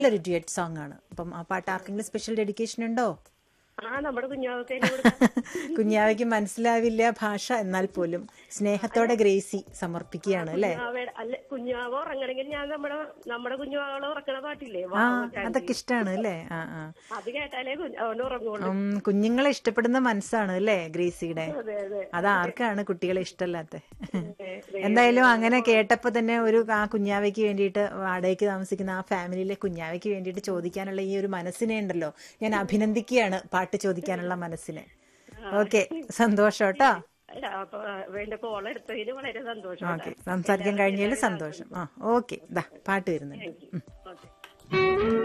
നല്ലൊരു duet song ആണ് അപ്പം ആ പാട്ട് ആർക്കെങ്കിലും സ്പെഷ്യൽ ഡെഡിക്കേഷൻ ഉണ്ടോ ആ നമ്മുടെ കുഞ്ഞാവത്തെ കുഞ്ഞാവയ്ക്ക് മനസ്സിലാവില്ല ഭാഷ എന്നാൽ പോലും സ്നേഹത്തോടെ ഗ്രേസി സമർപ്പിക്കുകയാണ് അല്ലേ അല്ല കുഞ്ഞാവ ഉറങ്ങണമെങ്കിൽ ഞാൻ നമ്മുടെ നമ്മുടെ കുഞ്ഞാവളെ ഉറക്കണ പാട്ടില്ലേ ആ വാവോ ചാണ്ടി. അതൊക്കെ ഇഷ്ടമാണ് അല്ലേ ആ ആ അത് കേട്ടാലേ കുഞ്ഞ് അവന് ഉറങ്ങുള്ളൂ ഉം, കുഞ്ഞുങ്ങളെ ഇഷ്ടപ്പെടുന്ന മനസ്സാണ് അല്ലേ ഗ്രേസിയുടെ അതെ അതെ അത് ആർക്കാണ് കുട്ടികളെ ഇഷ്ടമല്ലാത്ത അതെ, അതെ. എന്തായാലും അങ്ങനെ കേട്ടപ്പോ തന്നെ ഒരു ആ കുഞ്ഞാവയ്ക്ക് വേണ്ടിയിട്ട് വാടകയ്ക്ക് താമസിക്കുന്ന ആ ഫാമിലിയിലെ കുഞ്ഞാവയ്ക്ക് വേണ്ടിയിട്ട് ചോദിക്കാനുള്ള ഈ ഒരു മനസ്സിനെ ഉണ്ടല്ലോ ഞാൻ അഭിനന്ദിക്കുകയാണ് പാട്ട് ചോദിക്കാനുള്ള മനസ്സിനെ ഓക്കെ സന്തോഷം കേട്ടോ അല്ല, അപ്പൊ വേണ്ട കോൾ എടുത്തതിൽ വളരെ സന്തോഷം ഓക്കെ സംസാരിക്കാൻ കഴിഞ്ഞതിൽ സന്തോഷം ആ ഓക്കെ ഇതാ പാട്ട് വരുന്നുണ്ട് ഉം. ഓക്കെ